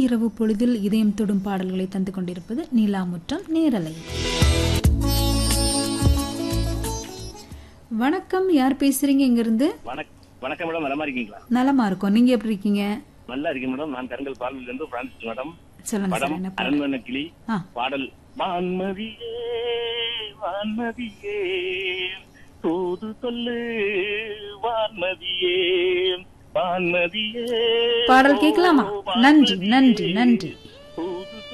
இரவு பொழுதில் இதயம் தொடும் பாடல்களை தந்து கொண்டிருப்பது நீலாமுற்றம் நேரலை வணக்கம் யார் பேசுறீங்க இங்கிருந்து வணக் வணக்கம் மேடம் நலமா இருக்கீங்களா நலமா இருக்கோம் நீங்க எப்படி இருக்கீங்க நல்லா இருக்கேன் மேடம் நான் கருங்கல் பாலில் இருந்து பிரான்சிஸ் மேடம் சொல்லுங்க சார் படம் என்ன பாடல்? அரண்மனை கிளி ஆ பாடல் வான்மதியே வான்மதியே தூது சொல்லு வான்மதியே வான்மதியே பாடல் கேட்கலாமா நன்றி நன்றி நன்றி